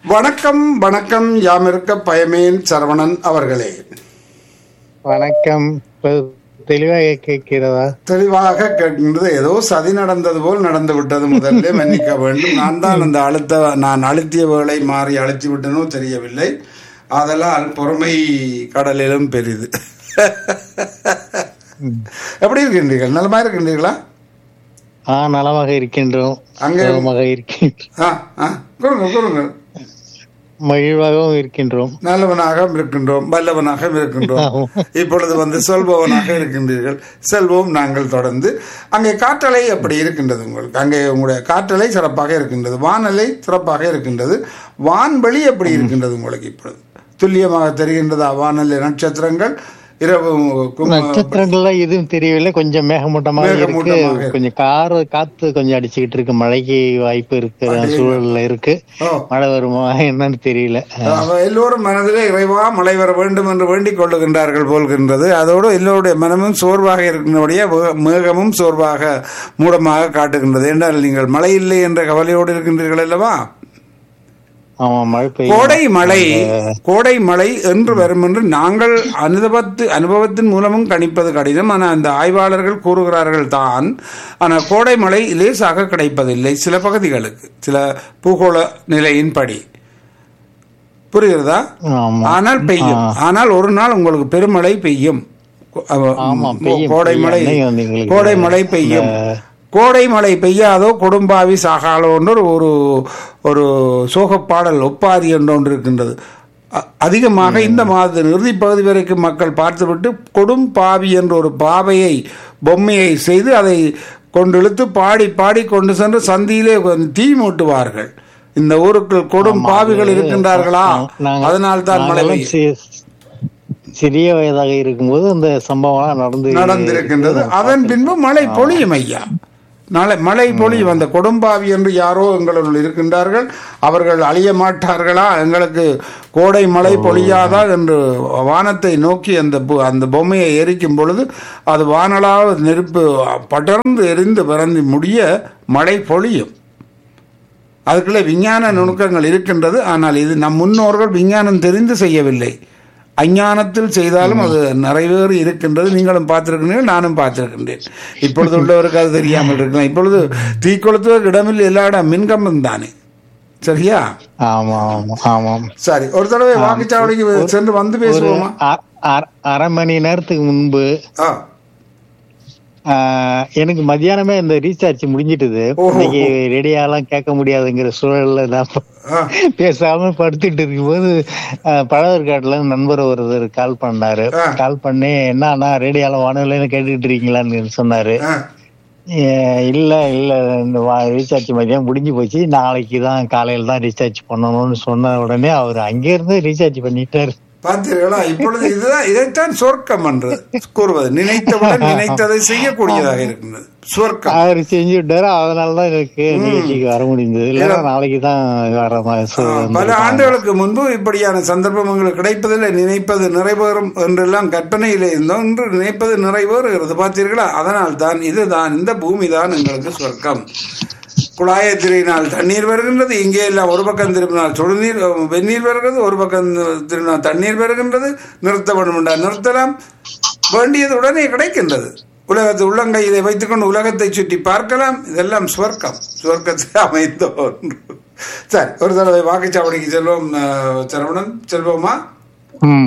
வணக்கம் வணக்கம் யாமிருக்க பயமேன் சரவணன் அவர்களே வணக்கம் இப்ப தெளிவாக கேட்கிறதா தெளிவாக கேட்கின்றது ஏதோ சதி நடந்தது போல் நடந்து விட்டது முதல்ல மன்னிக்க வேண்டும் நான் தான் அந்த அழுத்த நான் அழுத்திய வேளை மாறி அழுத்தி விட்டனோ தெரியவில்லை அதெல்லாம் பொறுமை கடலிலும் பெரிது எப்படி இருக்கின்றீர்கள் நலமா இருக்கின்றீர்களா ஆ நலமாக இருக்கின்றோம் அங்கே- நலமாக இருக்கின்றோம் ஆ ஆ கூறுங்க கூறுங்க மகிழ்வாகவும் இருக்கின்றோம் நல்லவனாக இருக்கின்றோம் வல்லவனாக இருக்கின்றோம் ஆமா. இப்பொழுது வந்து சொல்பவனாக இருக்கின்றீர்கள் செல்வோம் நாங்கள் தொடர்ந்து அங்கே காற்றலை எப்படி இருக்கின்றது உங்களுக்கு அங்கே உங்களுடைய காற்றலை சிறப்பாக இருக்கின்றது வானலை சிறப்பாக இருக்கின்றது வான்வெளி எப்படி இருக்கின்றது உங்களுக்கு இப்பொழுது துல்லியமாக தெரிகின்றதா வானலை நட்சத்திரங்கள் இரவு கும்- நட்சத்திரங்கள்லாம் எதுவும் தெரியவில்லை கொஞ்சம் மேகமூட்டமாக இருக்கு மேகமூட்டமாக இருக்கு. கொஞ்சம் கார காத்து கொஞ்சம் அடிச்சுக்கிட்டு இருக்கு மழைக்கு வாய்ப்பு இருக்கு சூழல்ல இருக்கு ஓ மழை வருமா என்னன்னு தெரியல அவ எல்லோரும் மனதிலே இறைவா மழை வர வேண்டும் என்று வேண்டிக் கொள்ளுகின்றார்கள் போல்கின்றது அதோடு எல்லோருடைய மனமும் சோர்வாக இருக்கின்றபடியே வே- மேகமும் சோர்வாக மூடமாக காட்டுகின்றது என்றால் நீங்கள் மழை இல்லை என்ற கவலையோடு இருக்கின்றீர்கள் அல்லவா ஆமா மழை பெய்யும் கோடை மழை கோடை மழை என்று வரும் என்று நாங்கள் அனுபவத்து அனுபவத்தின் மூலமும் கணிப்பது கடினம் ஆனால் அந்த ஆய்வாளர்கள் கூறுகிறார்கள் தான் ஆனால் கோடை மழை லேசாக கிடைப்பதில்லை சில பகுதிகளுக்கு சில பூகோள நிலையின்படி புரிகிறதா ஆமா ஆனால் பெய்யும் ஆனால் ஒரு நாள் உங்களுக்கு பெருமழை பெய்யும் கோ- அவ- ஆமா, பெய்யும், கோடை பெய்யும். மழை அன்னைக்கு வந்து எங்களுக்கு கோடை மழை பெய்யும் கோடை மழை பெய்யாதோ கொடும்பாவி சாகாலோன்னு ஒரு- ஒரு ஒரு சோகப்பாடல் ஒப்பாரி என்று ஒன்று இருக்கின்றது அ- அதிகமாக இந்த மாத இறுதி பகுதி வரைக்கும் மக்கள் பார்த்துவிட்டு கொடும் பாவி என்ற ஒரு பாவையை பொம்மையை செய்து அதை கொண்டு இழுத்து பாடி பாடி கொண்டு சென்று சந்தியிலே கொஞ்சம் தீ மூட்டுவார்கள் இந்த ஊருக்குள் கொடும் பாவிகள் இருக்கின்றார்களா நாங்க- அதனால் தான் மழை நாங்கெல்லாம் பெய்யும். சி- சிறிய வயதாக இருக்கும்போது இந்த சம்பவம் நடந்து நடந்திருக்கின்றது அதன் பின்பு மழை பொழியும் ஐயா நாளை மழை பொழியும் அந்த கொடும்பாவி என்று யாரோ எங்களுள் இருக்கின்றார்கள் அவர்கள் அழிய மாட்டார்களா எங்களுக்கு கோடை மழை பொழியாதா என்று வானத்தை நோக்கி அந்த பு- அந்த பொம்மையை எரிக்கும் பொழுது அது வானலாக நெருப்பு படர்ந்து எரிந்து பிறந்து முடிய மழை பொழியும் அதுக்குள்ள விஞ்ஞான நுணுக்கங்கள் இருக்கின்றது ஆனால் இது நம் முன்னோர்கள் விஞ்ஞானம் தெரிந்து செய்யவில்லை அஞ்ஞானத்தில் செய்தாலும் அது நிறைவேறி இருக்கின்றது நீங்களும் பார்த்திருக்கிறீர்கள் நானும் பார்த்திருக்கின்றேன் இப்பொழுது உள்ளவருக்கு அது தெரியாமல் இருக்கலாம் இப்பொழுது தீக்கொளுத்துவதற்கு இடமில்லை எல்லா இடம் மின்கம்பம் தானே சரியா ஆமா ஆமா ஆமாம் சரி ஒரு தடவை வாக்குச்சாவடிக்கு சென்று வந்து பேசுவோமா அ- அ- அரை மணி நேரத்துக்கு முன்பு ஆ ஆ, எனக்கு மத்தியானமே இந்த ரீசார்ஜ் முடிஞ்சிட்டது ஓஹோ. இன்னைக்கு ரெடியாலாம் கேட்க முடியாதுங்கிற சூழல்ல நான் ஆ பேசாம படுத்துட்டு இருக்கும்போது ஆ, பழவர்காட்டுல இருந்து நண்பர் ஒருத்தர் கால் பண்ணாரு ஆ. கால் பண்ணி என்னன்னா ரேடியோல வானொலியில கேட்டுக்கிட்டு இருக்கீங்களான்னு சொன்னாரு ஆ ஏ, இல்ல இல்ல இந்த ரீசார்ஜ் மதியம் முடிஞ்சு போச்சு நாளைக்கு தான் காலையில தான் ரீசார்ஜ் பண்ணணும்னு சொன்ன உடனே அவர் அங்கே இருந்து ரீசார்ஜ் பண்ணிட்டாரு பார்த்தீர்களா இப்பொழுது இதுதான் இதைத்தான் சொர்க்கம் என்று கூறுவது நினைத்தவுடன் நினைத்ததை செய்யக்கூடியதாக இருக்கின்றது சொர்க்கம் அவர் செஞ்சு விட்டாரு அதனாலதான் எனக்கு நிகழ்ச்சிக்கு வர முடிந்தது இல்லைன்னா நாளைக்கு தான் வர மாதிரி சூழல் பல வந்திருக்கும். ஆண்டுகளுக்கு முன்பு இப்படியான சந்தர்ப்பம் உங்களுக்கு கிடைப்பதில்லை நினைப்பது நிறைவேறும் என்றெல்லாம் கற்பனையிலே இருந்தோம் இன்று நினைப்பது நிறைவேறுகிறது பார்த்தீர்களா அதனால் தான் இதுதான் இந்த பூமி தான் எங்களுக்கு சொர்க்கம் குழாயை திரும்பினால் தண்ணீர் வருகின்றது இங்கே எல்லாம் ஒரு பக்கம் திரும்பினால் சுடுநீர் அஹ், வெந்நீர் வருகிறது ஒரு பக்கம் திரும்பினால் தண்ணீர் வருகின்றது நிறுத்த வேண்டும் என்றால் நிறுத்தலாம் வேண்டியது உடனே கிடைக்கின்றது உலகத்தை உள்ளங்கையிலே வைத்துக்கொண்டு உலகத்தை சுற்றி பார்க்கலாம் இதெல்லாம் சுவர்க்கம் சுவர்க்கத்தில் அமைந்த ஒன்று சரி ஒரு தடவை வாக்குச்சாவடிக்கு செல்வோம் அஹ், சரவணன் செல்வோமா ம்